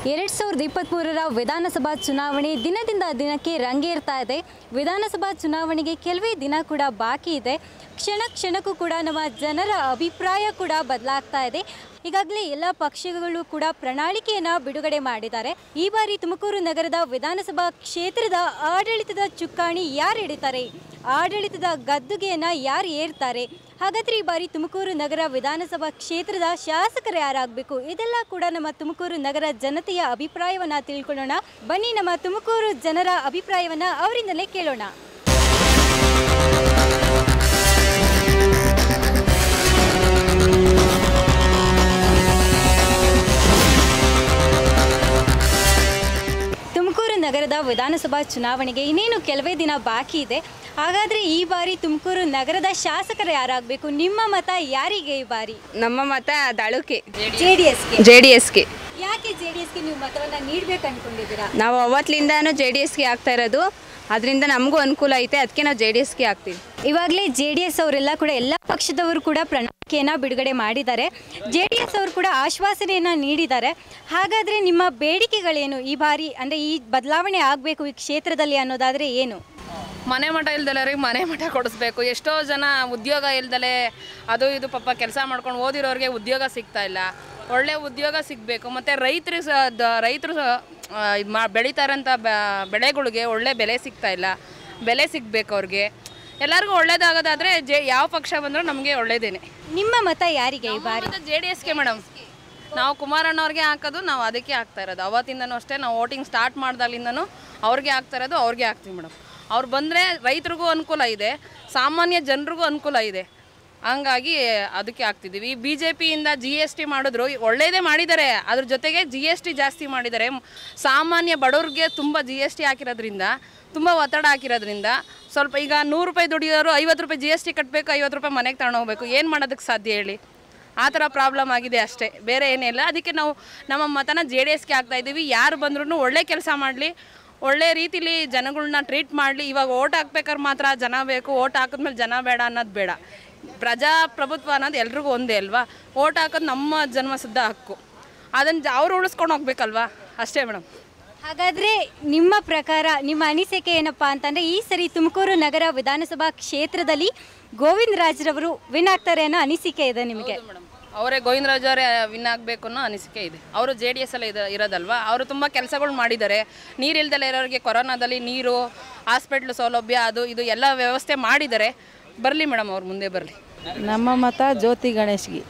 ಎರಡು ಸಾವಿರದ ಇಪ್ಪತ್ತ್ಮೂರರ ವಿಧಾನಸಭಾ ಚುನಾವಣೆ ದಿನದಿಂದ ದಿನಕ್ಕೆ ರಂಗೇರ್ತಾ ಇದೆ ವಿಧಾನಸಭಾ ಚುನಾವಣೆಗೆ ಕೆಲವೇ ದಿನ ಕೂಡ ಬಾಕಿ ಇದೆ ಕ್ಷಣ ಕ್ಷಣಕ್ಕೂ ಕೂಡ ನಮ್ಮ ಜನರ ಅಭಿಪ್ರಾಯ ಕೂಡ ಬದಲಾಗ್ತಾ ಇದೆ ಈಗಾಗಲೇ ಎಲ್ಲ ಪಕ್ಷಗಳು ಕೂಡ ಪ್ರಣಾಳಿಕೆಯನ್ನು ಬಿಡುಗಡೆ ಮಾಡಿದ್ದಾರೆ ಈ ಬಾರಿ ತುಮಕೂರು ನಗರದ ವಿಧಾನಸಭಾ ಕ್ಷೇತ್ರದ ಆಡಳಿತದ ಚುಕ್ಕಾಣಿ ಯಾರು ಹಿಡಿತಾರೆ ಆಡಳಿತದ ಗದ್ದುಗೆಯನ್ನು ಯಾರು ಏರ್ತಾರೆ ಹಾಗಾದ್ರೆ ಈ ಬಾರಿ ತುಮಕೂರು ನಗರ ವಿಧಾನಸಭಾ ಕ್ಷೇತ್ರದ ಶಾಸಕರು ಯಾರಾಗಬೇಕು ಇದೆಲ್ಲ ಕೂಡ ನಮ್ಮ ತುಮಕೂರು ನಗರ ಜನತೆಯ ಅಭಿಪ್ರಾಯವನ್ನ ತಿಳ್ಕೊಳ್ಳೋಣ ಬನ್ನಿ ನಮ್ಮ ತುಮಕೂರು ಜನರ ಅಭಿಪ್ರಾಯವನ್ನ ಅವರಿಂದಲೇ ಕೇಳೋಣ ತುಮಕೂರು ನಗರದ ವಿಧಾನಸಭಾ ಚುನಾವಣೆಗೆ ಇನ್ನೇನು ಕೆಲವೇ ದಿನ ಬಾಕಿ ಇದೆ ಹಾಗಾದ್ರೆ ಈ ಬಾರಿ ತುಮಕೂರು ನಗರದ ಶಾಸಕರು ಯಾರಾಗಬೇಕು ನಿಮ್ಮ ಮತ ಯಾರಿಗೆ ಈ ಬಾರಿ ನಮ್ಮ ಮತ ದಳುಕೆ ಜೆ ಡಿ ಎಸ್ಗೆ ಜೆ ಡಿ ಎಸ್ಗೆ ಯಾಕೆ ಜೆ ಡಿ ಎಸ್ಗೆ ನೀವು ಮತವನ್ನ ನೀಡ್ಬೇಕು ಅನ್ಕೊಂಡಿದ್ದೀರಾ ನಾವು ಅವತ್ತಿಂದಾನು ಜೆ ಡಿ ಎಸ್ಗೆ ಆಗ್ತಾ ಇರೋದು ಅದರಿಂದ ನಮಗೂ ಅನುಕೂಲ ಐತೆ ಅದಕ್ಕೆ ನಾವು ಜೆ ಡಿ ಎಸ್ಗೆ ಆಗ್ತೀವಿ ಇವಾಗಲೇ ಜೆ ಡಿ ಎಸ್ ಅವರೆಲ್ಲ ಕೂಡ ಎಲ್ಲ ಪಕ್ಷದವರು ಕೂಡ ಪ್ರಣಾಳಿಕೆಯನ್ನು ಬಿಡುಗಡೆ ಮಾಡಿದ್ದಾರೆ ಜೆ ಡಿ ಎಸ್ ಅವರು ಕೂಡ ಆಶ್ವಾಸನೆಯನ್ನು ನೀಡಿದ್ದಾರೆ ಹಾಗಾದರೆ ನಿಮ್ಮ ಬೇಡಿಕೆಗಳೇನು ಈ ಬಾರಿ ಅಂದರೆ ಈ ಬದಲಾವಣೆ ಆಗಬೇಕು ಈ ಕ್ಷೇತ್ರದಲ್ಲಿ ಅನ್ನೋದಾದರೆ ಏನು ಮನೆ ಮಠ ಇಲ್ದಲ್ಲರಿಗೆ ಮನೆ ಮಠ ಕೊಡಿಸ್ಬೇಕು ಎಷ್ಟೋ ಜನ ಉದ್ಯೋಗ ಇಲ್ದಲೆ ಅದು ಇದು ಪಾಪ ಕೆಲಸ ಮಾಡ್ಕೊಂಡು ಓದಿರೋರಿಗೆ ಉದ್ಯೋಗ ಸಿಗ್ತಾ ಇಲ್ಲ ಒಳ್ಳೆ ಉದ್ಯೋಗ ಸಿಗಬೇಕು ಮತ್ತು ರೈತರಿಗೆ ಸಹ ದ- ರೈತರು ಸಹ ಇದು ಮಾ ಬೆಳೀತಾರಂಥ ಬ- ಬೆಳೆಗಳಿಗೆ ಒಳ್ಳೆ ಬೆಲೆ ಸಿಗ್ತಾ ಇಲ್ಲ ಬೆಲೆ ಸಿಗಬೇಕು ಅವ್ರಿಗೆ ಎಲ್ಲರಿಗೂ ಒಳ್ಳೇದಾಗೋದಾದರೆ ಜೆ ಯಾವ ಪಕ್ಷ ಬಂದರೂ ನಮಗೆ ಒಳ್ಳೇದೇನೆ ನಿಮ್ಮ ಮತ ಯಾರಿಗೆ ಈ ಬಾರಿ ಜೆ ಡಿ ಎಸ್ಗೆ ಮೇಡಮ್ ನಾವು ಕುಮಾರಣ್ಣವ್ರಿಗೆ ಹಾಕೋದು ನಾವು ಅದಕ್ಕೆ ಹಾಕ್ತಾ ಇರೋದು ಅವತ್ತಿಂದನೂ ಅಷ್ಟೇ ನಾವು ವೋಟಿಂಗ್ ಸ್ಟಾರ್ಟ್ ಮಾಡ್ದಾಗ್ಲಿಂದನೂ ಅವ್ರಿಗೆ ಹಾಕ್ತಾ ಇರೋದು ಅವ್ರಿಗೆ ಹಾಕ್ತೀವಿ ಮೇಡಮ್ ಅವ್ರು ಬಂದರೆ ರೈತರಿಗೂ ಅನುಕೂಲ ಇದೆ ಸಾಮಾನ್ಯ ಜನರಿಗೂ ಅನುಕೂಲ ಇದೆ ಹಂಗಾಗಿ ಅದಕ್ಕೆ ಹಾಕ್ತಿದ್ದೀವಿ ಬಿ ಜೆ ಪಿಯಿಂದ ಜಿ ಎಸ್ ಟಿ ಮಾಡಿದ್ರು ಒಳ್ಳೇದೇ ಮಾಡಿದ್ದಾರೆ ಅದ್ರ ಜೊತೆಗೆ ಜಿ ಎಸ್ ಟಿ ಜಾಸ್ತಿ ಮಾಡಿದ್ದಾರೆ ಸಾಮಾನ್ಯ ಬಡವ್ರಿಗೆ ತುಂಬ ಜಿ ಎಸ್ ಟಿ ಹಾಕಿರೋದ್ರಿಂದ ತುಂಬ ಒತ್ತಡ ಹಾಕಿರೋದ್ರಿಂದ ಸ್ವಲ್ಪ ಈಗ ನೂರು ರೂಪಾಯಿ ದುಡಿಯೋರು ಐವತ್ತು ರೂಪಾಯಿ ಜಿ ಎಸ್ ಟಿ ಕಟ್ಟಬೇಕು ಐವತ್ತು ರೂಪಾಯಿ ಮನೆಗೆ ತಗೊಂಡು ಹೋಗ್ಬೇಕು ಏನು ಮಾಡೋದಕ್ಕೆ ಸಾಧ್ಯ ಹೇಳಿ ಆ ಥರ ಪ್ರಾಬ್ಲಮ್ ಆಗಿದೆ ಅಷ್ಟೇ ಬೇರೆ ಏನಿಲ್ಲ ಅದಕ್ಕೆ ನಾವು ನಮ್ಮ ಮತನ ಜೆ ಡಿ ಎಸ್ಗೆ ಹಾಕ್ತಾ ಇದ್ದೀವಿ ಯಾರು ಬಂದ್ರೂ ಒಳ್ಳೆ ಕೆಲಸ ಮಾಡಲಿ ಒಳ್ಳೆ ರೀತಿಲಿ ಜನಗಳನ್ನ ಟ್ರೀಟ್ ಮಾಡಲಿ ಇವಾಗ ಓಟ್ ಹಾಕ್ಬೇಕಾದ್ರೆ ಮಾತ್ರ ಜನ ಬೇಕು ಓಟ್ ಹಾಕಿದ್ಮೇಲೆ ಜನ ಬೇಡ ಅನ್ನೋದು ಬೇಡ ಪ್ರಜಾಪ್ರಭುತ್ವ ಅನ್ನೋದು ಎಲ್ರಿಗೂ ಒಂದೇ ಅಲ್ವಾ ಓಟ್ ಹಾಕೋದು ನಮ್ಮ ಜನ್ಮಸಿದ್ಧ ಹಕ್ಕು ಅದನ್ನು ಅವ್ರು ಉಳಿಸ್ಕೊಂಡು ಹೋಗ್ಬೇಕಲ್ವಾ ಅಷ್ಟೇ ಮೇಡಮ್ ಹಾಗಾದ್ರೆ ನಿಮ್ಮ ಪ್ರಕಾರ ನಿಮ್ಮ ಅನಿಸಿಕೆ ಏನಪ್ಪಾ ಅಂತಂದ್ರೆ ಈ ಸರಿ ತುಮಕೂರು ನಗರ ವಿಧಾನಸಭಾ ಕ್ಷೇತ್ರದಲ್ಲಿ ಗೋವಿಂದ ರಾಜ್ರವರು ವಿನ್ ಆಗ್ತಾರೆ ಅನ್ನೋ ಅನಿಸಿಕೆ ಇದೆ ನಿಮಗೆ ಮೇಡಮ್ ಅವರೇ ಗೋವಿಂದರಾಜ್ ಅವರೇ ವಿನ್ ಆಗಬೇಕು ಅನ್ನೋ ಅನಿಸಿಕೆ ಇದೆ ಅವರು ಜೆ ಡಿ ಎಸ್ ಅಲ್ಲಿ ಇದ ಇರೋದಲ್ವಾ ಅವರು ತುಂಬ ಕೆಲಸಗಳು ಮಾಡಿದ್ದಾರೆ ನೀರಿಲ್ದಲೆ ಇರೋರಿಗೆ ಕೊರೋನಾದಲ್ಲಿ ನೀರು ಹಾಸ್ಪಿಟ್ಲ್ ಸೌಲಭ್ಯ ಅದು ಇದು ಎಲ್ಲ ವ್ಯವಸ್ಥೆ ಮಾಡಿದ್ದಾರೆ ಬರಲಿ ಮೇಡಮ್ ಅವ್ರು ಮುಂದೆ ಬರಲಿ ನಮ್ಮ ಮತ ಜ್ಯೋತಿ ಗಣೇಶ್ಗೆ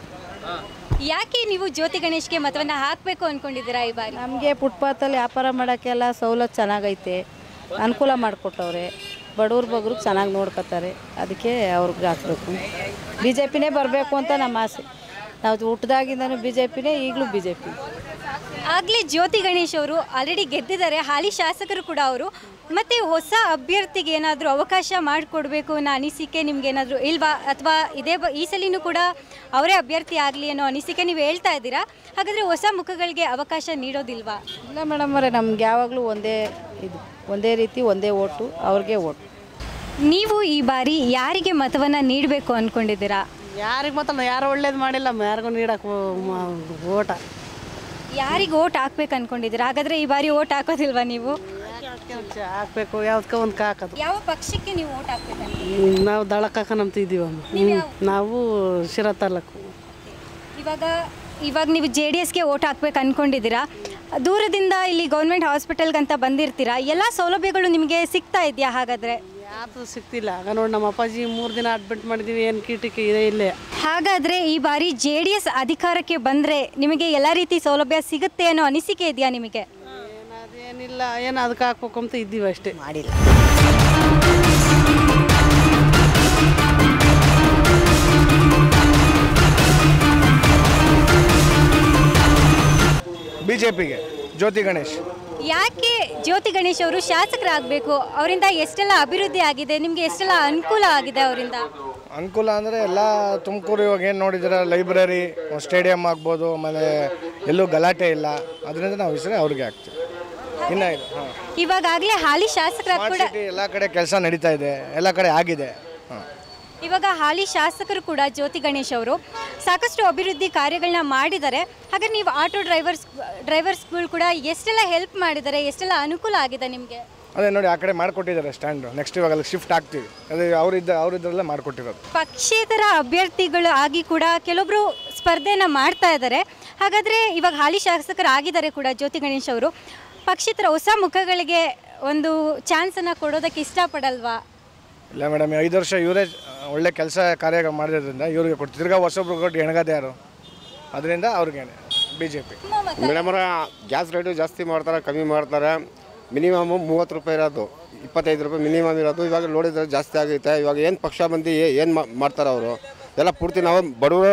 ಯಾಕೆ ನೀವು ಜ್ಯೋತಿ ಗಣೇಶ್ಗೆ ಮತವನ್ನ ಹಾಕಬೇಕು ಅನ್ಕೊಂಡಿದ್ದೀರಾ ಈ ಬಾರಿ ನಮಗೆ ಫುಟ್ಪಾತಲ್ಲಿ ವ್ಯಾಪಾರ ಮಾಡೋಕ್ಕೆಲ್ಲ ಸವಲತ್ತು ಚೆನ್ನಾಗೈತೆ ಅನುಕೂಲ ಮಾಡಿಕೊಟ್ಟವ್ರೆ ಬಡವ್ರ ಬಗ್ರು ಚೆನ್ನಾಗಿ ನೋಡ್ಕೊತಾರೆ ಅದಕ್ಕೆ ಅವ್ರಿಗೆ ಹಾಕ್ಬೇಕು ಬಿ ಜೆ ಪಿನೇ ಬರಬೇಕು ಅಂತ ನಮ್ಮ ಆಸೆ ನಾವು ಹುಟ್ಟಿದಾಗಿಂದನೂ ಬಿ ಜೆ ಪಿನೇ ಈಗಲೂ ಬಿ ಜೆ ಪಿ ಆಗ್ಲೇ ಜ್ಯೋತಿ ಗಣೇಶ್ ಅವರು ಆಲ್ರೆಡಿ ಗೆದ್ದಿದ್ದಾರೆ ಹಾಲಿ ಶಾಸಕರು ಕೂಡ ಅವರು ಮತ್ತೆ ಹೊಸ ಅಭ್ಯರ್ಥಿಗೆ ಏನಾದರೂ ಅವಕಾಶ ಮಾಡಿಕೊಡ್ಬೇಕು ಅನ್ನೋ ಅನಿಸಿಕೆ ನಿಮ್ಗೆ ಏನಾದರೂ ಇಲ್ವಾ ಅಥವಾ ಇದೇ ಬ ಈ ಸಲಿನೂ ಕೂಡ ಅವರೇ ಅಭ್ಯರ್ಥಿ ಆಗಲಿ ಅನ್ನೋ ಅನಿಸಿಕೆ ನೀವು ಹೇಳ್ತಾ ಇದ್ದೀರಾ ಹಾಗಾದರೆ ಹೊಸ ಮುಖಗಳಿಗೆ ಅವಕಾಶ ನೀಡೋದಿಲ್ವಾ ಇಲ್ಲ ಮೇಡಮ್ ಅವರೇ ನಮ್ಗೆ ಯಾವಾಗಲೂ ಒಂದೇ ಇದು ಒಂದೇ ರೀತಿ ಒಂದೇ ಓಟು ಅವ್ರಿಗೆ ಓಟು ನೀವು ಈ ಬಾರಿ ಯಾರಿಗೆ ಮತವನ್ನು ನೀಡಬೇಕು ಅಂದ್ಕೊಂಡಿದ್ದೀರಾ ಯಾರಿಗೆ ಮಾತ್ರ ಯಾರು ಒಳ್ಳೇದು ಮಾಡಿಲ್ಲ ಯಾರಿಗೂ ನೀಡಕ್ಕೆ ಓಟ ಯಾರಿಗೆ ಓಟ್ ಹಾಕ್ಬೇಕು ಅಂದ್ಕೊಂಡಿದ್ದೀರಾ ಹಾಗಾದರೆ ಈ ಬಾರಿ ಓಟ್ ಹಾಕೋದಿಲ್ವಾ ನೀವು ಹಾಕ್ಬೇಕು ಯಾವ್ದಕ್ಕ ಒಂದು ಹಾಕೋದು ಯಾವ ಪಕ್ಷಕ್ಕೆ ನೀವು ಓಟ್ ಹಾಕ್ಬೇಕು ನಾವು ದಳಕಾಕ ನಂಬ್ತಿದ್ದೀವಿ ಹ್ಞೂ ನಾವು ಶಿರಾ ತಾಲೂಕು ಇವಾಗ ಇವಾಗ ನೀವು ಜೆ ಡಿ ಎಸ್ಗೆ ಓಟ್ ಹಾಕ್ಬೇಕು ಅಂದ್ಕೊಂಡಿದ್ದೀರಾ ದೂರದಿಂದ ಇಲ್ಲಿ ಗೌರ್ಮೆಂಟ್ ಹಾಸ್ಪಿಟಲ್ಗಂತ ಬಂದಿರ್ತೀರಾ ಎಲ್ಲ ಸೌಲಭ್ಯಗಳು ನಿಮಗೆ ಸಿಗ್ತಾ ಇದೆಯಾ ಹಾಗಾದರೆ ಯಾವುದು ಸಿಗ್ತಿಲ್ಲ ಆಗ ನೋಡಿ ನಮ್ಮ ಅಪ್ಪಾಜಿ ಮೂರು ದಿನ ಅಡ್ಮಿಟ್ ಮಾಡಿದ್ದೀವಿ ಏನು ಕೀಟಕ್ಕೆ ಇದೆ ಇಲ್ಲೇ ಹಾಗಾದರೆ ಈ ಬಾರಿ ಜೆ ಡಿ ಎಸ್ ಅಧಿಕಾರಕ್ಕೆ ಬಂದರೆ ನಿಮಗೆ ಎಲ್ಲ ರೀತಿ ಸೌಲಭ್ಯ ಸಿಗುತ್ತೆ ಅನ್ನೋ ಅನಿಸಿಕೆ ಇದೆಯಾ ನಿಮಗೆ ಏನು ಅದೇನಿಲ್ಲ ಏನು ಅದಕ್ಕೆ ಹಾಕ್ಬೇಕು ಅಂತ ಇದ್ದೀವಿ ಅಷ್ಟೇ ಮಾಡಿಲ್ಲ ಬಿ ಜೆ ಪಿಗೆ ಜ್ಯೋತಿ ಗಣೇಶ್ ಯಾಕೆ ಜ್ಯೋತಿ ಗಣೇಶ್ ಅವರು ಶಾಸಕರಾಗಬೇಕು ಅವರಿಂದ ಎಷ್ಟೆಲ್ಲ ಅಭಿವೃದ್ಧಿ ಆಗಿದೆ ನಿಮಗೆ ಎಷ್ಟೆಲ್ಲ ಅನುಕೂಲ ಆಗಿದೆ ಅವರಿಂದ ಅನುಕೂಲ ಅಂದರೆ ಎಲ್ಲ ತುಮಕೂರು ಇವಾಗ ಏನು ನೋಡಿದ್ರೆ ಲೈಬ್ರರಿ ಸ್ಟೇಡಿಯಂ ಆಗ್ಬೋದು ಆಮೇಲೆ ಎಲ್ಲೂ ಗಲಾಟೆ ಇಲ್ಲ ಅದರಿಂದ ನಾವು ಹೆಸರೇ ಅವ್ರಿಗೆ ಹಾಕ್ತೀವಿ ಇನ್ನು ಇದು ಹಾಂ ಇವಾಗಲೇ ಹಾಲಿ ಶಾಸಕರ ಸ್ಮಾರ್ಟ್ ಕೂಡ ಸಿಟಿ ಎಲ್ಲ ಕಡೆ ಕೆಲಸ ನಡೀತಾ ಇದೆ ಎಲ್ಲ ಕಡೆ ಆಗಿದೆ ಹಾಂ ಇವಾಗ ಹಾಲಿ ಶಾಸಕರು ಕೂಡ ಜ್ಯೋತಿ ಗಣೇಶ್ ಅವರು ಸಾಕಷ್ಟು ಅಭಿವೃದ್ಧಿ ಕಾರ್ಯಗಳನ್ನ ಮಾಡಿದ್ದಾರೆ ಹಾಗೆ ನೀವು ಆಟೋ ಡ್ರೈವರ್ಸ್ ಡ್ರೈವರ್ಸ್ಗಳು ಕೂಡ ಎಷ್ಟೆಲ್ಲ ಹೆಲ್ಪ್ ಮಾಡಿದ್ದಾರೆ ಎಷ್ಟೆಲ್ಲ ಅನುಕೂಲ ಆಗಿದೆ ನಿಮಗೆ ಅದೇ ನೋಡಿ ಆ ಕಡೆ ಮಾಡಿಕೊಟ್ಟಿದ್ದಾರೆ ಸ್ಟ್ಯಾಂಡು ನೆಕ್ಸ್ಟ್ ಇವಾಗ ಅಲ್ಲಿ ಶಿಫ್ಟ್ ಆಗ್ತೀವಿ ಅದೇ ಅವರಿದ್ದ ಅವರಿದ್ದರಲ್ಲೇ ಮಾಡಿಕೊಟ್ಟಿರೋದು ಪಕ್ಷೇತರ ಅಭ್ಯರ್ಥಿಗಳು ಆಗಿ ಕೂಡ ಕೆಲವೊಬ್ರು ಸ್ಪರ್ಧೆನ ಮಾಡ್ತಾ ಇದ್ದಾರೆ ಹಾಗಾದರೆ ಇವಾಗ ಹಾಲಿ ಶಾಸಕರಾಗಿದ್ದಾರೆ ಕೂಡ ಜ್ಯೋತಿ ಗಣೇಶ್ ಅವರು ಪಕ್ಷೇತರ ಹೊಸ ಮುಖಗಳಿಗೆ ಒಂದು ಚಾನ್ಸನ್ನು ಕೊಡೋದಕ್ಕೆ ಇಷ್ಟಪಡಲ್ವಾ ಇಲ್ಲ ಮೇಡಮ್ ಐದು ವರ್ಷ ಇವರೇ ಒಳ್ಳೆ ಕೆಲಸ ಕಾರ್ಯ ಮಾಡಿರೋದ್ರಿಂದ ಇವ್ರಿಗೆ ಕೊಟ್ಟು ತಿರ್ಗಾ ಹೊಸೊಬ್ರು ಕೊಟ್ಟು ಎಣಗದೆ ಯಾರು ಅದರಿಂದ ಅವ್ರಿಗೆ ಬಿ ಜೆ ಪಿ ಮೇಡಮರ ಗ್ಯಾಸ್ ರೇಟು ಜಾಸ್ತಿ ಮಾಡ್ತಾರೆ ಕಮ್ಮಿ ಮಾಡ್ತಾರೆ ಮಿನಿಮಮ್ ಮೂವತ್ತು ರೂಪಾಯಿ ಇರೋದು ಇಪ್ಪತ್ತೈದು ರೂಪಾಯಿ ಮಿನಿಮಮ್ ಇರೋದು ಇವಾಗ ನೋಡಿದ್ರೆ ಜಾಸ್ತಿ ಆಗೈತೆ ಇವಾಗ ಏನು ಪಕ್ಷ ಬಂದು ಏನು ಮಾಡ್ತಾರೆ ಅವರು ಎಲ್ಲ ಪೂರ್ತಿ ನಾವು ಬಡವರ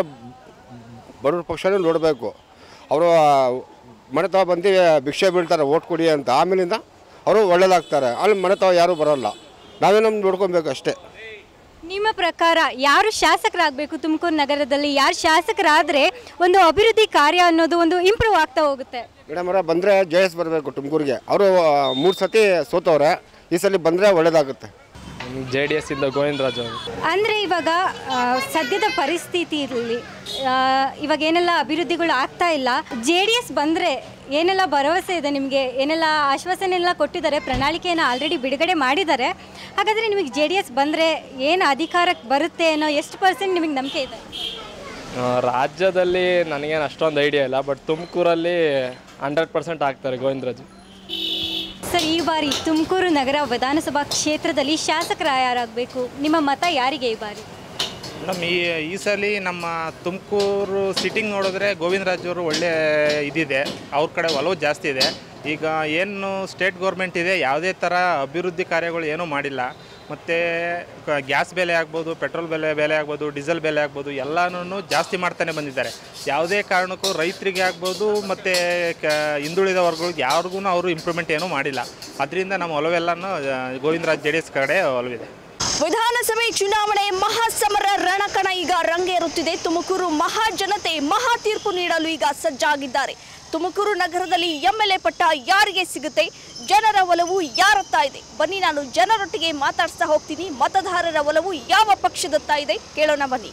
ಬಡವ್ರ ಪಕ್ಷನೇ ನೋಡಬೇಕು ಅವರು ಮನೆ ತಾವ ಬಂದು ಭಿಕ್ಷೆ ಬೀಳ್ತಾರೆ ಓಟ್ ಕೊಡಿ ಅಂತ ಆಮೇಲಿಂದ ಅವರು ಒಳ್ಳೇದಾಗ್ತಾರೆ ಅಲ್ಲಿ ಮನೆ ತಾವ ಯಾರೂ ಬರೋಲ್ಲ ನಾವೇ ನಮ್ಗೆ ನೋಡ್ಕೊಬೇಕು ಅಷ್ಟೇ ನಿಮ್ಮ ಪ್ರಕಾರ ಯಾರು ಶಾಸಕರಾಗಬೇಕು ತುಮಕೂರು ನಗರದಲ್ಲಿ ಯಾರು ಶಾಸಕರಾದರೆ ಒಂದು ಅಭಿವೃದ್ಧಿ ಕಾರ್ಯ ಅನ್ನೋದು ಒಂದು ಇಂಪ್ರೂವ್ ಆಗ್ತಾ ಹೋಗುತ್ತೆ ಮೇಡಮ್ ಅವರ ಬಂದರೆ ಜೆ ಎಸ್ ಬರಬೇಕು ತುಮಕೂರಿಗೆ ಅವರು ಮೂರು ಸತಿ ಸೋತವ್ರೆ ಈ ಸಲ ಬಂದರೆ ಒಳ್ಳೇದಾಗುತ್ತೆ ಜೆ ಡಿ ಎಸ್ ಇಂದ ಗೋವಿಂದರಾಜ್ ಅವರು ಅಂದರೆ ಇವಾಗ ಆ, ಸದ್ಯದ ಪರಿಸ್ಥಿತಿಯಲ್ಲಿ ಆ, ಇವಾಗ ಏನೆಲ್ಲ ಅಭಿವೃದ್ಧಿಗಳು ಆಗ್ತಾ ಇಲ್ಲ ಜೆ ಡಿ ಎಸ್ ಬಂದರೆ ಏನೆಲ್ಲ ಭರವಸೆ ಇದೆ ನಿಮಗೆ ಏನೆಲ್ಲ ಆಶ್ವಾಸನೆ ಎಲ್ಲ ಕೊಟ್ಟಿದ್ದಾರೆ ಪ್ರಣಾಳಿಕೆಯನ್ನು ಆಲ್ರೆಡಿ ಬಿಡುಗಡೆ ಮಾಡಿದ್ದಾರೆ ಹಾಗಾದರೆ ನಿಮಗೆ ಜೆ ಡಿ ಎಸ್ ಬಂದರೆ ಏನು ಅಧಿಕಾರಕ್ಕೆ ಬರುತ್ತೆ ಅನ್ನೋ ಎಷ್ಟು ಪರ್ಸೆಂಟ್ ನಿಮಗೆ ನಂಬಿಕೆ ಇದೆ ಆ, ರಾಜ್ಯದಲ್ಲಿ ನನಗೇನು ಅಷ್ಟೊಂದು ಐಡಿಯಾ ಇಲ್ಲ ಬಟ್ ತುಮಕೂರಲ್ಲಿ ಹಂಡ್ರೆಡ್ ಪರ್ಸೆಂಟ್ ಆಗ್ತಾರೆ ಗೋವಿಂದರಾಜ್ ಸರ್ ಈ ಬಾರಿ ತುಮಕೂರು ನಗರ ವಿಧಾನಸಭಾ ಕ್ಷೇತ್ರದಲ್ಲಿ ಶಾಸಕರ ಯಾರಾಗಬೇಕು ನಿಮ್ಮ ಮತ ಯಾರಿಗೆ ಈ ಬಾರಿ ಮೇಡಮ್ ಈ ಈ ಸಲ ನಮ್ಮ ತುಮಕೂರು ಸಿಟ್ಟಿಂಗ್ ನೋಡಿದ್ರೆ ಗೋವಿಂದರಾಜ್ ಅವರು ಒಳ್ಳೆ ಇದಿದೆ ಅವ್ರ ಕಡೆ ಒಲವು ಜಾಸ್ತಿ ಇದೆ ಈಗ ಏನು ಸ್ಟೇಟ್ ಗೌರ್ಮೆಂಟ್ ಇದೆ ಯಾವುದೇ ಥರ ಅಭಿವೃದ್ಧಿ ಕಾರ್ಯಗಳು ಏನೂ ಮಾಡಿಲ್ಲ ಮತ್ತು ಗ್ಯಾಸ್ ಬೆಲೆ ಆಗ್ಬೋದು ಪೆಟ್ರೋಲ್ ಬೆಲೆ ಬೆಲೆ ಆಗ್ಬೋದು ಡೀಸೆಲ್ ಬೆಲೆ ಆಗ್ಬೋದು ಎಲ್ಲನೂ ಜಾಸ್ತಿ ಮಾಡ್ತಾನೆ ಬಂದಿದ್ದಾರೆ ಯಾವುದೇ ಕಾರಣಕ್ಕೂ ರೈತರಿಗೆ ಆಗ್ಬೋದು ಮತ್ತು ಕ ಹಿಂದುಳಿದ ವರ್ಗಗಳಿಗೆ ಯಾರಿಗೂ ಅವರು ಇಂಪ್ರೂವ್ಮೆಂಟ್ ಏನೂ ಮಾಡಿಲ್ಲ ಅದರಿಂದ ನಮ್ಮ ಒಲವೆಲ್ಲನೂ ಆ, ಗೋವಿಂದರಾಜ್ ಜೆ ಡಿ ಎಸ್ ಕಡೆ ಒಲವಿದೆ ವಿಧಾನಸಭೆ ಚುನಾವಣೆ ಮಹಾಸಮರ ರಣಕಣ ಈಗ ರಂಗೇರುತ್ತಿದೆ ತುಮಕೂರು ಮಹಾಜನತೆ ಮಹಾ ತೀರ್ಪು ನೀಡಲು ಈಗ ಸಜ್ಜಾಗಿದ್ದಾರೆ ತುಮಕೂರು ನಗರದಲ್ಲಿ ಎಂಎಲ್ಎ ಪಟ್ಟ ಯಾರಿಗೆ ಸಿಗುತ್ತೆ ಜನರ ಒಲವು ಯಾರತ್ತ ಇದೆ ಬನ್ನಿ ನಾನು ಜನರೊಟ್ಟಿಗೆ ಮಾತಾಡ್ಸ್ತಾ ಹೋಗ್ತೀನಿ ಮತದಾರರ ಒಲವು ಯಾವ ಪಕ್ಷದತ್ತ ಇದೆ ಕೇಳೋಣ ಬನ್ನಿ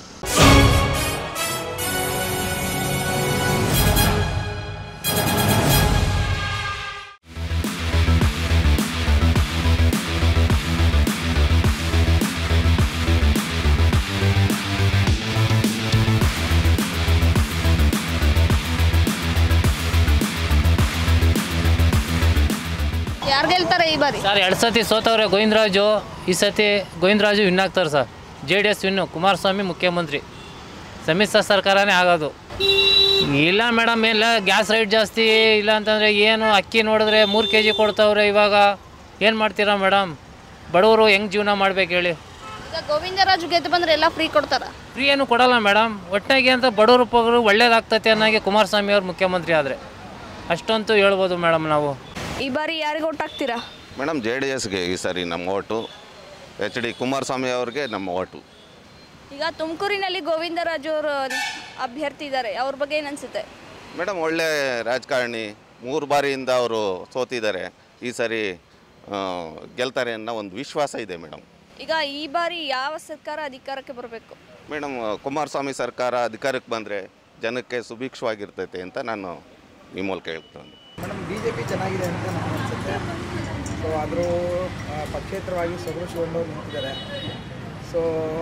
ಯಾರು ಗೆಲ್ತಾರೆ ಈ ಬಾರಿ ಸರ್ ಎರಡು ಸತಿ ಸೋತವ್ರೆ ಗೋವಿಂದರಾಜು ಈ ಸತಿ ಗೋವಿಂದರಾಜು ವಿನ್ ಆಗ್ತಾರೆ sir J D S win Kumaraswamy ಮುಖ್ಯಮಂತ್ರಿ ಸಮ್ಮಿಶ್ರ ಸರ್ಕಾರನೇ ಆಗೋದು ಇಲ್ಲ ಮೇಡಮ್ ಇಲ್ಲ ಗ್ಯಾಸ್ ರೇಟ್ ಜಾಸ್ತಿ ಇಲ್ಲ ಅಂತಂದರೆ ಏನು ಅಕ್ಕಿ ನೋಡಿದ್ರೆ ಮೂರು ಕೆ ಜಿ ಕೊಡ್ತಾವ್ರೆ ಇವಾಗ ಏನು ಮಾಡ್ತೀರಾ ಮೇಡಮ್ ಬಡವರು ಹೆಂಗೆ ಜೀವನ ಮಾಡ್ಬೇಕು ಹೇಳಿ ಈಗ ಗೋವಿಂದರಾಜು ಗೆದ್ದು ಬಂದ್ರೆ ಎಲ್ಲ ಫ್ರೀ ಕೊಡ್ತಾರ ಫ್ರೀ ಏನು ಕೊಡಲ್ಲ ಮೇಡಮ್ ಒಟ್ಟಾಗಿ ಅಂತ ಬಡವರು ಪಗರು ಒಳ್ಳೇದಾಗ್ತೈತೆ ಅನ್ನೋಗೆ ಕುಮಾರಸ್ವಾಮಿ ಅವ್ರು ಮುಖ್ಯಮಂತ್ರಿ ಆದರೆ ಅಷ್ಟಂತೂ ಹೇಳ್ಬೋದು ಮೇಡಮ್ ನಾವು ಈ ಬಾರಿ ಯಾರಿಗೆ ಓಟ್ ಹಾಕ್ತೀರಾ ಮೇಡಮ್ ಜೆ ಡಿ ಎಸ್ಗೆ ಈ ಸರಿ ನಮ್ಮ ಓಟು ಎಚ್ ಡಿ ಕುಮಾರಸ್ವಾಮಿ ಅವ್ರಿಗೆ ನಮ್ಮ ಓಟು ಈಗ ತುಮಕೂರಿನಲ್ಲಿ ಗೋವಿಂದರಾಜು ಅವರು ಅಭ್ಯರ್ಥಿ ಇದ್ದಾರೆ ಅವ್ರ ಬಗ್ಗೆ ಏನು ಅನ್ಸುತ್ತೆ ಮೇಡಮ್ ಒಳ್ಳೆ ರಾಜಕಾರಣಿ ಮೂರು ಬಾರಿಯಿಂದ ಅವರು ಸೋತಿದ್ದಾರೆ ಈ ಸರಿ ಆ, ಗೆಲ್ತಾರೆ ಅನ್ನೋ ಒಂದು ವಿಶ್ವಾಸ ಇದೆ ಮೇಡಮ್ ಈಗ ಈ ಬಾರಿ ಯಾವ ಸರ್ಕಾರ ಅಧಿಕಾರಕ್ಕೆ ಬರಬೇಕು ಮೇಡಮ್ ಕುಮಾರಸ್ವಾಮಿ ಸರ್ಕಾರ ಅಧಿಕಾರಕ್ಕೆ ಬಂದರೆ ಜನಕ್ಕೆ ಸುಭಿಕ್ಷವಾಗಿರ್ತೈತೆ ಅಂತ ನಾನು ಈ ಮೂಲಕ ಹೇಳ್ತೇನೆ ಮೇಡಮ್ ಬಿ ಜೆ ಪಿ ಚೆನ್ನಾಗಿದೆ ಅಂತ ನನಗೆ ಅನಿಸುತ್ತೆ ಸೊ ಆದರೂ ಪಕ್ಷೇತರವಾಗಿ ಸೊಗಡು ಶಿವಣ್ಣವ್ರು ನಿಂತಿದ್ದಾರೆ ಸೊ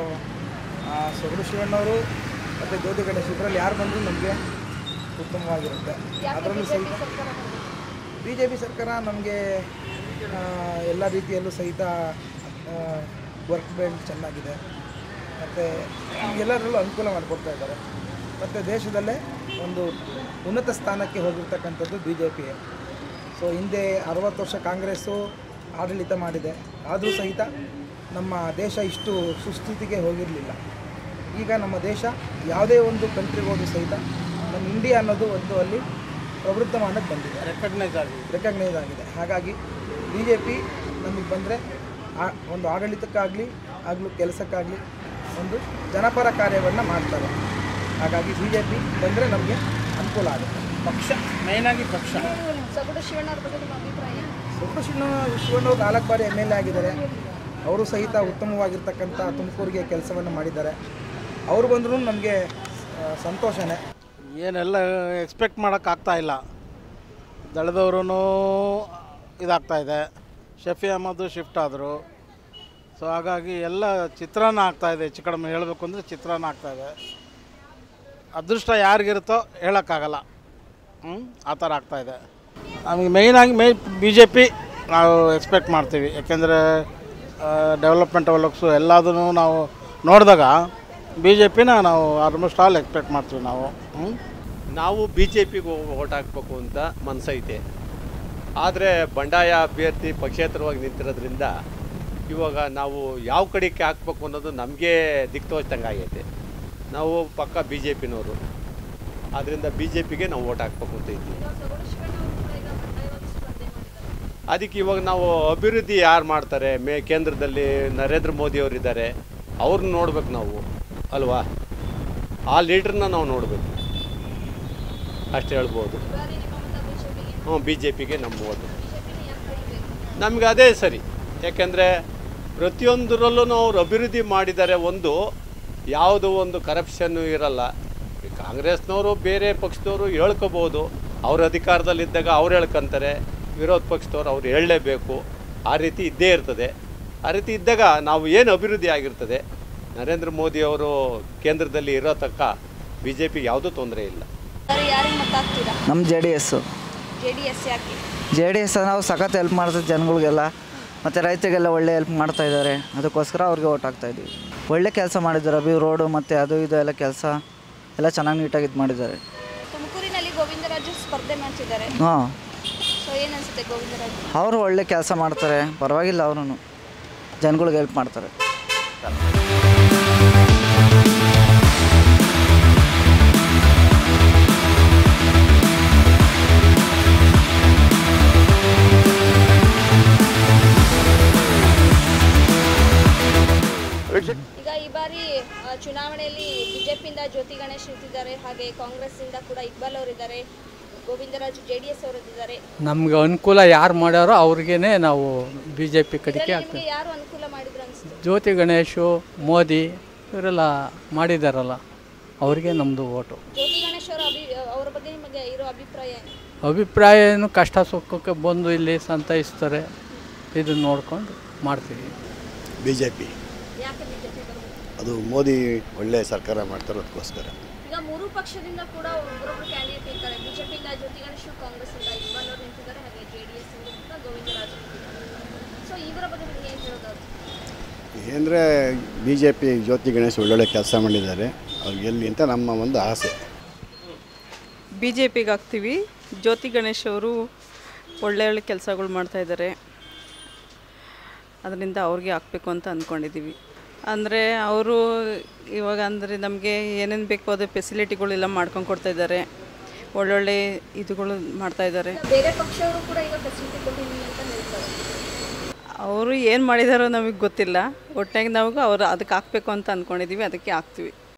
ಸೊಗಡು ಶಿವಣ್ಣವರು ಮತ್ತು ಜ್ಯೋತಿ ಗಣೇಶ್ ಇದರಲ್ಲಿ ಯಾರು ಬಂದರೂ ನಮಗೆ ಉತ್ತಮವಾಗಿರುತ್ತೆ ಅದರಲ್ಲೂ ಸಹಿತ ಬಿ ಜೆ ಪಿ ಸರ್ಕಾರ ನಮಗೆ ಎಲ್ಲ ರೀತಿಯಲ್ಲೂ ಸಹಿತ ವರ್ಕ್ ಬೆಲ್ಟ್ ಚೆನ್ನಾಗಿದೆ ಮತ್ತು ಎಲ್ಲರಲ್ಲೂ ಅನುಕೂಲ ಮಾಡಿಕೊಡ್ತಾ ಇದ್ದಾರೆ ಮತ್ತು ದೇಶದಲ್ಲೇ ಒಂದು ಉನ್ನತ ಸ್ಥಾನಕ್ಕೆ ಹೋಗಿರ್ತಕ್ಕಂಥದ್ದು ಬಿ ಜೆ ಪಿ ಸೊ ಹಿಂದೆ ಅರವತ್ತು ವರ್ಷ ಕಾಂಗ್ರೆಸ್ಸು ಆಡಳಿತ ಮಾಡಿದೆ ಆದರೂ ಸಹಿತ ನಮ್ಮ ದೇಶ ಇಷ್ಟು ಸುಸ್ಥಿತಿಗೆ ಹೋಗಿರಲಿಲ್ಲ ಈಗ ನಮ್ಮ ದೇಶ ಯಾವುದೇ ಒಂದು ಕಂಟ್ರಿಗೆ ಹೋದರೂ ಸಹಿತ ನಮ್ಮ ಇಂಡಿಯಾ ಅನ್ನೋದು ಒಂದು ಅಲ್ಲಿ ಪ್ರವೃತ್ತಮಾನಕ್ಕೆ ಬಂದಿದೆ ರೆಕಗ್ನೈಸ್ ಆಗಿದೆ ರೆಕಗ್ನೈಸ್ ಆಗಿದೆ ಹಾಗಾಗಿ ಬಿ ಜೆ ಪಿ ನಮಗೆ ಬಂದರೆ ಒಂದು ಆಡಳಿತಕ್ಕಾಗಲಿ ಆಗಲೂ ಕೆಲಸಕ್ಕಾಗಲಿ ಒಂದು ಜನಪರ ಕಾರ್ಯವನ್ನು ಮಾಡ್ತಾರೆ ಹಾಗಾಗಿ ಬಿ ಜೆ ಪಿ ಬಂದರೆ ನಮಗೆ ಅನುಕೂಲ ಆಗುತ್ತೆ ಪಕ್ಷ ಮೇಯ್ನಾಗಿ ಪಕ್ಷ ಸಗುಡು ಶಿವಣ್ಣವ್ರ ಬಗ್ಗೆ ನಿಮ್ಮ ಅಭಿಪ್ರಾಯ ಸುಬ್ರ ಶಿವಣ್ಣ ಶಿವಣ್ಣವ್ರು ನಾಲ್ಕು ಬಾರಿ ಎಮ್ ಎಲ್ ಎ ಆಗಿದ್ದಾರೆ ಅವರು ಸಹಿತ ಉತ್ತಮವಾಗಿರ್ತಕ್ಕಂಥ ತುಮಕೂರಿಗೆ ಕೆಲಸವನ್ನು ಮಾಡಿದ್ದಾರೆ ಅವರು ಬಂದರೂ ನಮಗೆ ಆ, ಸಂತೋಷನೇ ಏನೆಲ್ಲ ಎಕ್ಸ್ಪೆಕ್ಟ್ ಮಾಡೋಕ್ಕಾಗ್ತಾ ಇಲ್ಲ ದಳದವ್ರೂ ಇದಾಗ್ತಾ ಇದೆ ಶಫಿ ಅಹಮದು ಶಿಫ್ಟ್ ಆದರು ಸೊ ಹಾಗಾಗಿ ಎಲ್ಲ ಚಿತ್ರಾನ್ನ ಆಗ್ತಾಯಿದೆ ಹೆಚ್ಚು ಕಡಿಮೆ ಹೇಳಬೇಕು ಅಂದರೆ ಚಿತ್ರಾನ್ನ ಆಗ್ತಾಯಿದೆ ಅದೃಷ್ಟ ಯಾರಿಗಿರುತ್ತೋ ಹೇಳೋಕ್ಕಾಗಲ್ಲ ಹ್ಞೂ ಆ ಥರ ಆಗ್ತಾಯಿದೆ ನಮಗೆ ಮೇಯ್ನಾಗಿ ಮೇ ಬಿ ಜೆ ಪಿ ನಾವು ಎಕ್ಸ್ಪೆಕ್ಟ್ ಮಾಡ್ತೀವಿ ಯಾಕೆಂದರೆ ಡೆವಲಪ್ಮೆಂಟ್ ವರ್ಕ್ಸು ಎಲ್ಲದನ್ನು ನಾವು ನೋಡಿದಾಗ ಬಿ ಜೆ ಪಿನ ನಾವು ಆಲ್ಮೋಸ್ಟ್ ಆಲ್ ಎಕ್ಸ್ಪೆಕ್ಟ್ ಮಾಡ್ತೀವಿ ನಾವು ಹ್ಞೂ ನಾವು ಬಿ ಜೆ ಪಿಗೆ ಓಟ್ ಹಾಕ್ಬೇಕು ಅಂತ ಮನಸ್ಸೈತೆ ಆದರೆ ಬಂಡಾಯ ಅಭ್ಯರ್ಥಿ ಪಕ್ಷೇತರವಾಗಿ ನಿಂತಿರೋದ್ರಿಂದ ಇವಾಗ ನಾವು ಯಾವ ಕಡೆಗೆ ಹಾಕ್ಬೇಕು ಅನ್ನೋದು ನಮಗೆ ದಿಕ್ಕು ತೋಚ್ದಂಗೆ ಆಗೈತೆ ನಾವು ಪಕ್ಕ ಬಿ ಜೆ ಪಿನವರು ಆದ್ದರಿಂದ ಬಿ ಜೆ ಪಿಗೆ ನಾವು ಓಟ್ ಹಾಕ್ಬೇಕು ಅಂತ ಇದ್ದೀವಿ ಅದಕ್ಕೆ ಇವಾಗ ನಾವು ಅಭಿವೃದ್ಧಿ ಯಾರು ಮಾಡ್ತಾರೆ ಮೇ ಕೇಂದ್ರದಲ್ಲಿ ನರೇಂದ್ರ ಮೋದಿ ಅವರು ಇದ್ದಾರೆ ಅವ್ರನ್ನ ನೋಡ್ಬೇಕು ನಾವು ಅಲ್ವಾ ಆ ಲೀಡ್ರನ್ನ ನಾವು ನೋಡಬೇಕು ಅಷ್ಟು ಹೇಳ್ಬೋದು ಹ್ಞೂ ಬಿ ಜೆ ಪಿಗೆ ನಮ್ಮ ಓಟು ನಮಗೆ ಅದೇ ಸರಿ ಯಾಕೆಂದರೆ ಪ್ರತಿಯೊಂದರಲ್ಲೂ ಅವ್ರು ಅಭಿವೃದ್ಧಿ ಮಾಡಿದ್ದಾರೆ ಒಂದು ಯಾವುದೋ ಒಂದು ಕರಪ್ಷನ್ನು ಇರಲ್ಲ ಈ ಕಾಂಗ್ರೆಸ್ನವರು ಬೇರೆ ಪಕ್ಷದವರು ಹೇಳ್ಕೋಬೋದು ಅವ್ರ ಅಧಿಕಾರದಲ್ಲಿದ್ದಾಗ ಅವ್ರು ಹೇಳ್ಕೊಂತಾರೆ ವಿರೋಧ ಪಕ್ಷದವ್ರು ಅವ್ರು ಹೇಳಲೇಬೇಕು ಆ ರೀತಿ ಇದ್ದೇ ಇರ್ತದೆ ಆ ರೀತಿ ಇದ್ದಾಗ ನಾವು ಏನು ಅಭಿವೃದ್ಧಿ ಆಗಿರ್ತದೆ ನರೇಂದ್ರ ಮೋದಿ ಅವರು ಕೇಂದ್ರದಲ್ಲಿ ಇರೋ ತಕ್ಕ ಬಿ ಜೆ ಪಿಗೆ ಯಾವುದೂ ತೊಂದರೆ ಇಲ್ಲ ಸರ್ ಯಾರಿಗೆ ಮತ ಹಾಕ್ತೀರಾ ನಮ್ಮ J D S J D S ಯಾಕೆ ಜೆ ಡಿ ಎಸ್ ನಾವು ಸಖತ್ ಹೆಲ್ಪ್ ಮಾಡ್ತೀವಿ ಜನಗಳಿಗೆಲ್ಲ ಮತ್ತು ರೈತರಿಗೆಲ್ಲ ಒಳ್ಳೆ ಹೆಲ್ಪ್ ಮಾಡ್ತಾ ಇದ್ದಾರೆ ಅದಕ್ಕೋಸ್ಕರ ಅವ್ರಿಗೆ ಓಟ್ ಹಾಕ್ತಾ ಇದ್ದೀವಿ ಒಳ್ಳೆ ಕೆಲಸ ಮಾಡಿದ್ದಾರೆ ಅಭಿ ರೋಡು ಮತ್ತು ಅದು ಇದು ಎಲ್ಲ ಕೆಲಸ ಎಲ್ಲ ಚೆನ್ನಾಗಿ ನೀಟಾಗಿ ಇದು ಮಾಡಿದ್ದಾರೆ ತುಮಕೂರಿನಲ್ಲಿ ಗೋವಿಂದರಾಜು ಸ್ಪರ್ಧೆ ಮಾಡ್ತಿದ್ದಾರೆ ಹಾಂ ಸೊ ಏನು ಅನ್ಸುತ್ತೆ ಗೋವಿಂದರಾಜು ಅವರು ಒಳ್ಳೆ ಕೆಲಸ ಮಾಡ್ತಾರೆ ಪರವಾಗಿಲ್ಲ ಅವರು ಜನಗಳಿಗೆ ಹೆಲ್ಪ್ ಮಾಡ್ತಾರೆ ಈಗ ಈ ಬಾರಿ ಆ, ಚುನಾವಣೆಯಲ್ಲಿ ಬಿಜೆಪಿಯಿಂದ ಜ್ಯೋತಿ ಗಣೇಶ್ ನಿಂತಿದ್ದಾರೆ ಹಾಗೆ ಕಾಂಗ್ರೆಸ್ಸಿಂದ ಕೂಡ ಇಕ್ಬಾಲ್ ಅವರಿದ್ದಾರೆ ಗೋವಿಂದರಾಜು ಜೆ ಡಿ ಎಸ್ ಅವರಿದ್ದಾರೆ ನಮ್ಗೆ ಅನುಕೂಲ ಯಾರು ಮಾಡ್ಯಾರೋ ಅವ್ರಿಗೇನೆ ನಾವು ಬಿ ಜೆ ಪಿ ಕಡೆಗೆ ನಿಮಗೆ ಹಾಕ್ತೀವಿ ಯಾರು ಅನುಕೂಲ ಮಾಡಿದ್ರು ಅನ್ಸುತ್ತೆ ಜ್ಯೋತಿ ಗಣೇಶು ಮೋದಿ ಇವರೆಲ್ಲ ಮಾಡಿದಾರಲ್ಲ ಅವ್ರಿಗೆ ನಮ್ಮದು ಓಟು ಜ್ಯೋತಿ ಗಣೇಶ್ ಅವರ ಅಭಿ ಅವರ ಬಗ್ಗೆ ನಿಮಗೆ ಇರೋ ಅಭಿಪ್ರಾಯ ಏನು ಅಭಿಪ್ರಾಯ ಏನು ಕಷ್ಟ ಸುಖಕ್ಕೆ ಬಂದು ಇಲ್ಲಿ ಸಂತೈಸ್ತಾರೆ ಇದನ್ನ ನೋಡ್ಕೊಂಡು ಮಾಡ್ತೀವಿ ಬಿ ಜೆ ಪಿ ಯಾಕೆ ಬಿಜೆಪಿ ಬರಬೇಕು ಅದು ಮೋದಿ ಒಳ್ಳೆ ಸರ್ಕಾರ ಮಾಡ್ತಾರೆ ಅದಕ್ಕೋಸ್ಕರ ಈಗ ಮೂರು ಪಕ್ಷದಿಂದ ಕೂಡ ಒಬ್ಬರೊಬ್ರು ಕ್ಯಾಂಡಿಡೇಟ್ ಇರ್ತಾರೆ ಬಿಜೆಪಿಯಿಂದ ಜ್ಯೋತಿ ಗಣೇಶ್ ಕಾಂಗ್ರೆಸ್ ಇಂದ ಇಕ್ಬಾಲ್ ಅವರು ನಿಂತಿದ್ದಾರೆ ಹಾಗೆ ಜೆ ಡಿ ಎಸ್ ಇಂದ ಗೋವಿಂದರಾಜು ನಿಂತಿದ್ದಾರೆ ಸೊ ಇವರ ಬಗ್ಗೆ ನಿಮಗೆ ಏನು ಹೇಳೋದಾದ್ರು ಏನಂದರೆ B J P Jyothi Ganesh ಒಳ್ಳೊಳ್ಳೆ ಕೆಲಸ ಮಾಡಿದ್ದಾರೆ ಅವ್ರು ಗೆಲ್ಲಿ ಅಂತ ನಮ್ಮ ಒಂದು ಆಸೆ ಬಿ ಜೆ ಪಿಗೆ ಹಾಕ್ತೀವಿ ಜ್ಯೋತಿ ಗಣೇಶ್ ಅವರು ಒಳ್ಳೆ ಒಳ್ಳೆ ಕೆಲಸಗಳು ಮಾಡ್ತಾಯಿದ್ದಾರೆ ಅದರಿಂದ ಅವ್ರಿಗೆ ಹಾಕ್ಬೇಕು ಅಂತ ಅಂದ್ಕೊಂಡಿದ್ದೀವಿ ಅಂದರೆ ಅವರು ಇವಾಗ ಅಂದರೆ ನಮಗೆ ಏನೇನು ಬೇಕು ಅದು ಫೆಸಿಲಿಟಿಗಳೆಲ್ಲ ಮಾಡ್ಕೊಂಡು ಕೊಡ್ತಾ ಇದ್ದಾರೆ ಒಳ್ಳೊಳ್ಳೆ ಇದುಗಳು ಮಾಡ್ತಾ ಇದ್ದಾರೆ ಬೇರೆ ಪಕ್ಷವರು ಕೂಡ ಈಗ ಫೆಸಿಲಿಟಿ ಕೊಟ್ಟಿದ್ದೀನಿ ಅಂತ ಹೇಳ್ತಾರೆ ಅವರು ಏನು ಮಾಡಿದಾರೋ ನಮಗೆ ಗೊತ್ತಿಲ್ಲ ಒಟ್ಟಾಗಿ ನಾವು ಅವ್ರು ಅದಕ್ಕೆ ಹಾಕ್ಬೇಕು ಅಂತ ಅಂದ್ಕೊಂಡಿದ್ದೀವಿ ಅದಕ್ಕೆ ಹಾಕ್ತೀವಿ